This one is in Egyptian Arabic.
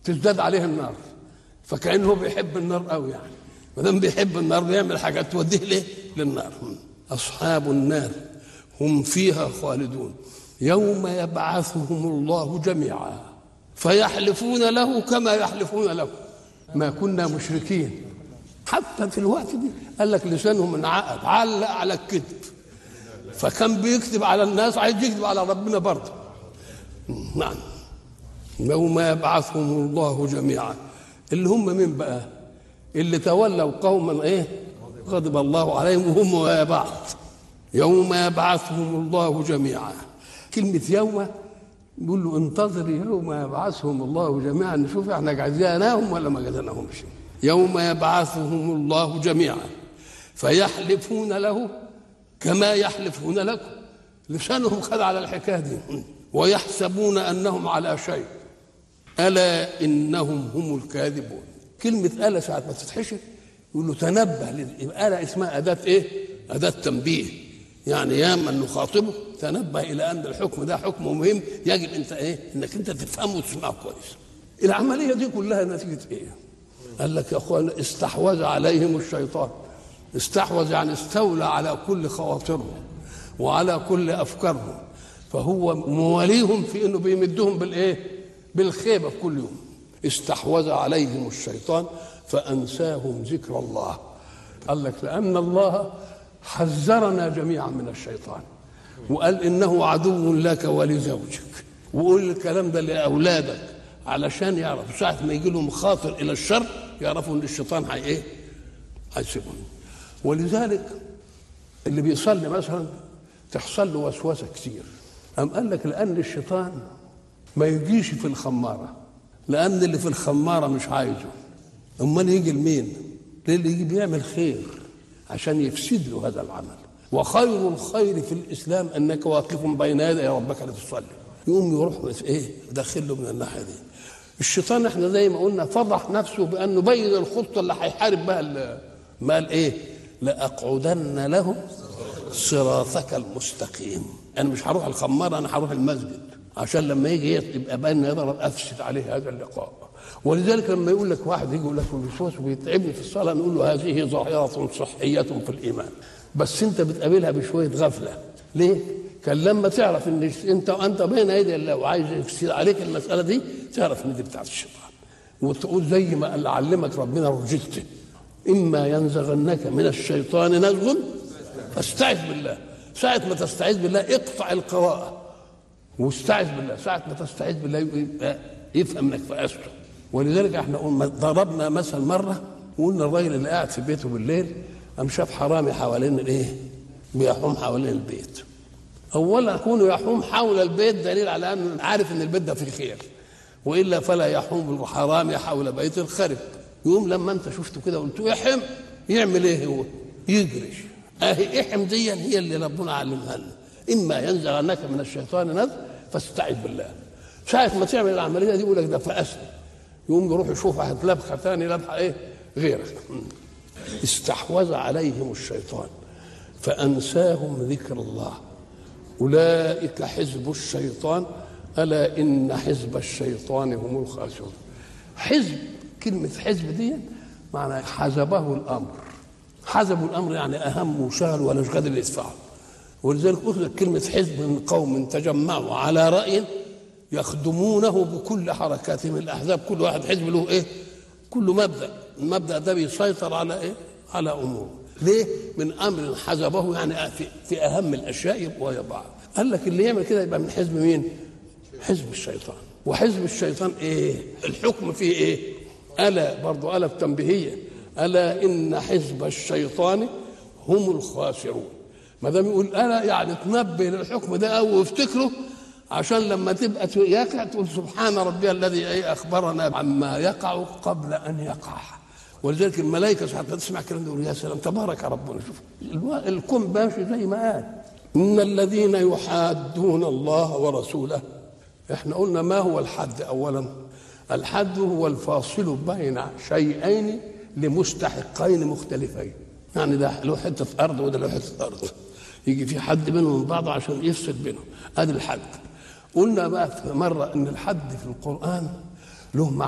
تزداد عليه النار فكانه بيحب النار قوي يعني ما دام بيحب النار بيعمل حاجات توديه ليه؟ للنار اصحاب النار هم فيها خالدون يوم يبعثهم الله جميعا فيحلفون له كما يحلفون له ما كنا مشركين حتى في الوقت دي قال لك لسانهم انعقد علق على الكذب فكان بيكذب على الناس عايز يكذب على ربنا برضه نعم يوم يبعثهم الله جميعا اللي هم مين بقى اللي تولوا قوما ايه غضب الله عليهم وهم ويا بعض يوم يبعثهم الله جميعا كلمة يوم يقول له انتظر يوم يبعثهم الله جميعا نشوف احنا جزيناهم ولا ما جزيناهمش يوم يبعثهم الله جميعا فيحلفون له كما يحلفون لكم لسانهم خد على الحكايه دي ويحسبون انهم على شيء الا انهم هم الكاذبون كلمه الا ساعه ما تتحشر يقول له تنبه يبقى الا اسمها اداه ايه؟ اداه تنبيه يعني يا من نخاطبه تنبه الى ان الحكم ده حكم مهم يجب انت ايه؟ انك انت تفهمه وتسمعه كويس. العمليه دي كلها نتيجه ايه؟ قال لك يا اخوان استحوذ عليهم الشيطان استحوذ يعني استولى على كل خواطرهم وعلى كل افكارهم فهو مواليهم في انه بيمدهم بالايه؟ بالخيبه في كل يوم استحوذ عليهم الشيطان فانساهم ذكر الله قال لك لان الله حذرنا جميعا من الشيطان وقال انه عدو لك ولزوجك وقول الكلام ده لاولادك علشان يعرفوا ساعه ما يجي لهم خاطر الى الشر يعرفوا ان الشيطان هي ايه؟ هيسيبهم ولذلك اللي بيصلي مثلا تحصل له وسوسه كتير أم قال لك لأن الشيطان ما يجيش في الخمارة لأن اللي في الخمارة مش عايزه أمال يجي لمين؟ للي يجي بيعمل خير عشان يفسد له هذا العمل وخير الخير في الإسلام أنك واقف بين يدي ربك لتصلي يقوم يروح إيه داخل له من الناحية دي الشيطان احنا زي ما قلنا فضح نفسه بأنه بين الخطة اللي هيحارب بها ما قال إيه؟ لأقعدن لهم صراطك المستقيم انا مش هروح الخمار انا هروح المسجد عشان لما يجي يبقى بان يضرب افسد عليه هذا اللقاء ولذلك لما يقول لك واحد يجي يقول لك الوسواس ويتعبني في الصلاه نقول له هذه ظاهره صحيه في الايمان بس انت بتقابلها بشويه غفله ليه؟ كان لما تعرف ان انت انت بين يدي الله وعايز يفسد عليك المساله دي تعرف ان دي بتاعت الشيطان وتقول زي ما قال علمك ربنا رجلت اما ينزغنك من الشيطان نزغ فاستعذ بالله ساعة ما تستعيذ بالله اقطع القراءة واستعذ بالله ساعة ما تستعيذ بالله يبقى يفهم انك فأسته ولذلك احنا قلنا ضربنا مثل مرة وقلنا الراجل اللي قاعد في بيته بالليل قام شاف حرامي حوالين الايه؟ بيحوم حوالين البيت. اولا كونه يحوم حول البيت دليل على انه عارف ان البيت ده فيه خير. والا فلا يحوم الحرامي حول بيت الخرب. يقوم لما انت شفته كده قلت يحم يعمل ايه هو؟ يجري اهي احم دي هي اللي ربنا علمها لنا اما ينزغنك من الشيطان نزغ فاستعذ بالله ساعة ما تعمل العملية دي يقول لك ده فأسني يقوم يروح يشوف واحد لبخة ثاني لبخة ايه غيرك استحوذ عليهم الشيطان فأنساهم ذكر الله أولئك حزب الشيطان ألا إن حزب الشيطان هم الخاسرون حزب كلمة حزب دي معنى حزبه الأمر حزبوا الامر يعني اهم وشغل ولا مش قادر يدفعه ولذلك اخذت كلمه حزب من قوم تجمعوا على راي يخدمونه بكل حركاتهم الاحزاب كل واحد حزب له ايه؟ كل مبدا المبدا ده بيسيطر على ايه؟ على اموره ليه؟ من امر حزبه يعني في, في اهم الاشياء يبقوا ويا بعض قال لك اللي يعمل كده يبقى من حزب مين؟ حزب الشيطان وحزب الشيطان ايه؟ الحكم فيه ايه؟ الا برضه الا التنبيهيه الا ان حزب الشيطان هم الخاسرون ما دام يقول الا يعني تنبه للحكم ده او افتكره عشان لما تبقى يقع تقول سبحان ربي الذي ايه اخبرنا عما يقع قبل ان يقع ولذلك الملائكه ساعات تسمع كلام يقول يا سلام تبارك ربنا شوف الكون ماشي زي ما قال ان الذين يحادون الله ورسوله احنا قلنا ما هو الحد اولا الحد هو الفاصل بين شيئين لمستحقين مختلفين يعني ده له حته ارض وده له حته ارض يجي في حد بينهم من بعض عشان يفصل بينهم ادي الحد قلنا بقى في مره ان الحد في القران له معنى